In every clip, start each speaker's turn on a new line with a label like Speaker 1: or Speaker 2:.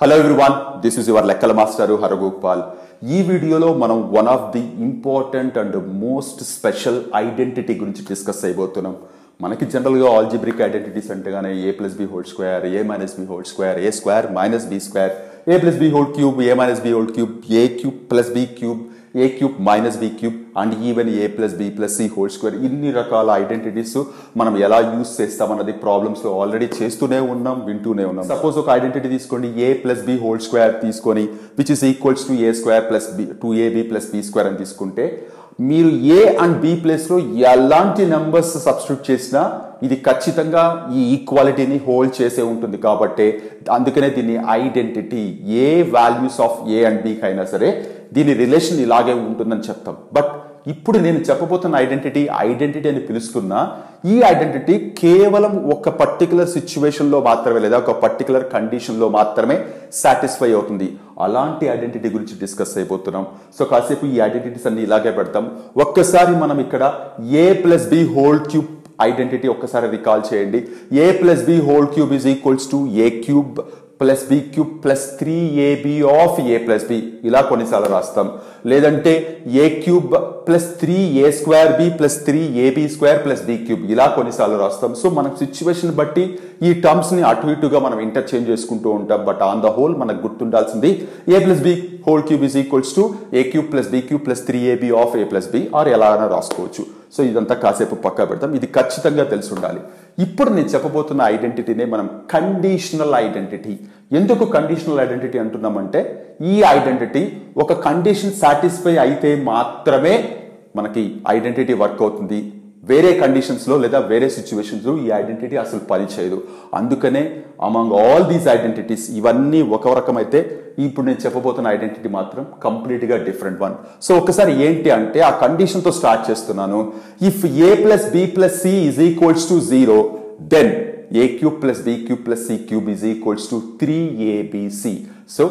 Speaker 1: hello everyone this is your లెక్కల master Haragopal ఈ వీడియోలో మనం one of the important and most special identity గురించి డిస్కస్ అయిపోతున్నాం మనకి జనరల్గా ఆల్జిబ్రిక్ ఐడెంటిటీస్ అంటేగానే a plus b whole square a minus b whole square a square minus b square a plus b whole cube a minus b whole cube a cube plus b cube a cube minus b cube and even a plus b plus c whole square ఇన్ని రకాల identities మనం ఎలా use చేస్తామన్నది problems లో already చేస్తూనే ఉన్నాం వింటూనే ఉన్నాం సపోజ్ ఒక ఐడెంటిటీ తీసుకోండి a plus b whole square తీసుకొని which is equals to a square plus b two a b plus b square అని తీసుకుంటే మీరు ఏ అండ్ బి ప్లేస్ లో ఎలాంటి నెంబర్స్ సబ్స్టిట్యూట్ చేసినా ఇది ఖచ్చితంగా ఈ ఈక్వాలిటీని హోల్డ్ చేసే ఉంటుంది కాబట్టి అందుకనే దీన్ని identity a values of a and బికి అయినా సరే దీని రిలేషన్ ఇలాగే ఉంటుందని చెప్తాం బట్ ఇప్పుడు నేను చెప్పబోతున్న ఐడెంటిటీ ఐడెంటిటీ అని పిలుస్తున్నా ఈ ఐడెంటిటీ కేవలం ఒక పర్టికులర్ సిచ్యువేషన్లో మాత్రమే లేదా ఒక పర్టికులర్ కండిషన్లో మాత్రమే సాటిస్ఫై అవుతుంది అలాంటి ఐడెంటిటీ గురించి డిస్కస్ అయిపోతున్నాం సో కాసేపు ఈ ఐడెంటిటీస్ అన్ని ఇలాగే పెడతాం ఒక్కసారి మనం ఇక్కడ a plus b whole cube identity ఒక్కసారి రికాల్ చేయండి a plus b whole cube is equals to a cube plus b cube plus three a b of a plus b ఇలా కొన్నిసార్లు రాస్తాం లేదంటే a cube plus three a square b plus three a b square plus b cube ఇలా కొన్నిసార్లు రాస్తాం so మన situation బట్టి ఈ టర్మ్స్ ని అటు ఇటుగా మనం ఇంటర్చేంజ్ చేసుకుంటూ ఉంటాం బట్ ఆన్ ద హోల్ మనకు గుర్తుండాల్సింది a plus b whole cube is equals to a cube plus b cube plus three a b of a plus b or ఎలా అయినా రాసుకోవచ్చు సో ఇదంతా కాసేపు పక్కా పెడతాం ఇది ఖచ్చితంగా తెలిసి ఉండాలి ఇప్పుడు నేను చెప్పబోతున్న ఐడెంటిటీనే మనం కండిషనల్ ఐడెంటిటీ ఎందుకు కండిషనల్ ఐడెంటిటీ అంటున్నామంటే ఈ ఐడెంటిటీ ఒక కండిషన్ సాటిస్ఫై అయితే మాత్రమే మనకి ఐడెంటిటీ వర్క్ అవుతుంది వేరే కండిషన్స్ లో లేదా వేరే సిచ్యువేషన్స్ లో ఈ ఐడెంటిటీ అసలు పనిచేయదు అందుకనే అమంగ్ ఆల్ దీస్ ఐడెంటిటీస్ ఇవన్నీ ఒక రకమైతే ఇప్పుడు నేను చెప్పబోతున్న ఐడెంటిటీ మాత్రం కంప్లీట్ గా డిఫరెంట్ వన్ సో ఒకసారి ఏంటి అంటే ఆ కండిషన్ తో స్టార్ట్ చేస్తున్నాను if a plus b plus c is equals to zero then a cube plus b cube plus c cube is equals to three a b c so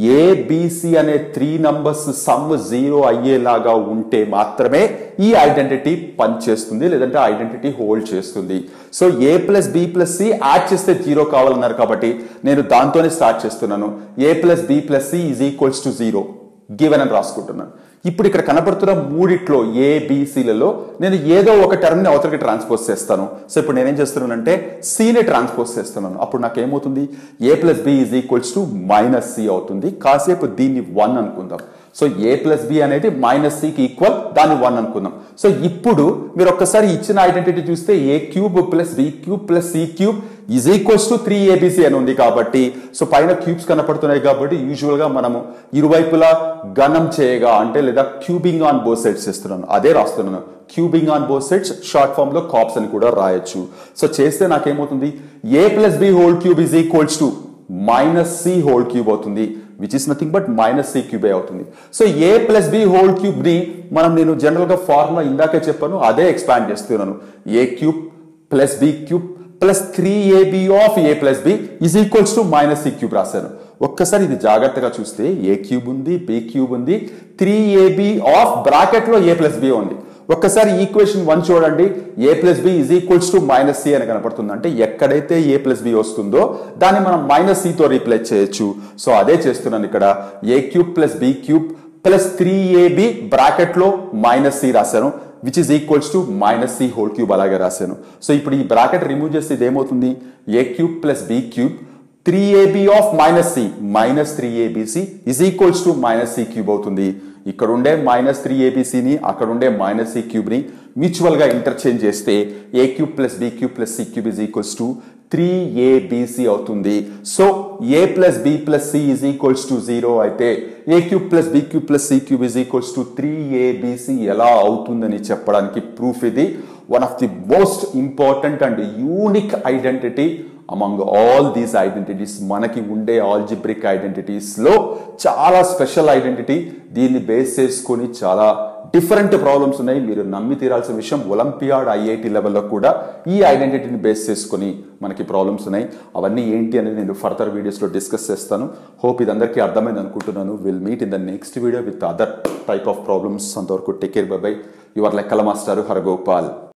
Speaker 1: a b c అనే three numbers sum zero అయ్యేలాగా ఉంటే మాత్రమే ఈ identity పనిచేస్తుంది లేదంటే identity hold చేస్తుంది so a plus b plus c add చేస్తే zero కావాలన్నారు కాబట్టి నేను దాంతోనే స్టార్ట్ చేస్తున్నాను a plus b plus c is equals to zero given అని రాసుకుంటున్నాను ఇప్పుడు ఇక్కడ కనపడుతున్న మూడిట్లో ఏబిసిలలో నేను ఏదో ఒక టర్మ్ని అవతలకి ట్రాన్స్పోజ్ చేస్తాను సో ఇప్పుడు నేనేం చేస్తున్నానంటే సిని ట్రాన్స్పోజ్ చేస్తున్నాను అప్పుడు నాకు ఏమవుతుంది a plus b is equals to minus c అవుతుంది కాసేపు దీన్ని వన్ అనుకుందాం సో ఏ ప్లస్ బి అనేది మైనస్ సికి ఈక్వల్ దాన్ని వన్ అనుకుందాం సో ఇప్పుడు మీరు ఒక్కసారి ఇచ్చిన ఐడెంటిటీ చూస్తే a cube plus b cube plus c cube is equals to three a b c అని ఉంది కాబట్టి సో పైన క్యూబ్స్ కనపడుతున్నాయి కాబట్టి యూజువల్ గా మనము ఇరువైపులా గణం చేయగా అంటే లేదా క్యూబింగ్ ఆన్ బోత్ సైడ్స్ చేస్తున్నాను అదే రాస్తున్నాను cubing on both sides short form లో కాప్స్ అని కూడా రాయొచ్చు సో చేస్తే నాకేమవుతుంది a plus b whole cube is equals to minus c whole cube అవుతుంది which is nothing but minus c క్యూబే అవుతుంది so a plus b whole cube ని మనం నేను జనరల్ గా ఫార్ములా ఇందాకే చెప్పాను అదే ఎక్స్పాండ్ చేస్తున్నాను a cube plus b cube plus three a b of a plus b is equals to minus c cube రాశాను ఒక్కసారి ఇది జాగ్రత్తగా చూస్తే ఏ క్యూబ్ ఉంది బి క్యూబ్ ఉంది త్రీ ఏబి ఆఫ్ బ్రాకెట్ లో ఏ ప్లస్ బి ఉంది ఒక్కసారి ఈక్వేషన్ వన్ చూడండి a plus b is equals to minus c అని కనపడుతుంది అంటే ఎక్కడైతే ఏ ప్లస్ బి వస్తుందో దాన్ని మనం మైనస్ సితో రీప్లేస్ చేయొచ్చు సో అదే చేస్తున్నాను ఇక్కడ a cube plus b cube plus three a b bracket లో మైనస్ సి రాశాను which is equals to minus c whole cube అలాగే రాశాను సో ఇప్పుడు ఈ బ్రాకెట్ రిమూవ్ చేస్తే ఇది ఏమవుతుంది a cube plus b cube three a b of minus c minus three a b c is equals to minus c cube అవుతుంది ఇక్కడ ఉండే మైనస్ త్రీ ఏబిసిని అక్కడ ఉండే మైనస్ సి క్యూబ్ ని మ్యూచువల్ గా ఇంటర్చేంజ్ చేస్తే a cube plus b cube plus c cube is equals to three a b c అవుతుంది so a plus b plus c is equals to zero అయితే a cube plus b cube plus c cube is equals to three a b c ఎలా అవుతుందని చెప్పడానికి proof ఇది one of the most important and unique identity among all these identities మనకి ఉండే algebraic identities లో చాలా special identity దీన్ని బేస్ చేసుకొని చాలా డిఫరెంట్ ప్రాబ్లమ్స్ ఉన్నాయి మీరు నమ్మి తీరాల్సిన విషయం ఒలింపియాడ్ ఐఐటి లెవెల్లో కూడా ఈ ఐడెంటిటీని బేస్ చేసుకొని మనకి ప్రాబ్లమ్స్ ఉన్నాయి అవన్నీ ఏంటి అనేది నేను ఫర్దర్ వీడియోస్లో డిస్కస్ చేస్తాను హోప్ ఇది అందరికీ అర్థమైంది అనుకుంటున్నాను will meet in the next video with other type of problems అంతవరకు take care bye bye your లెక్కల మాస్టర్ హరగోపాల్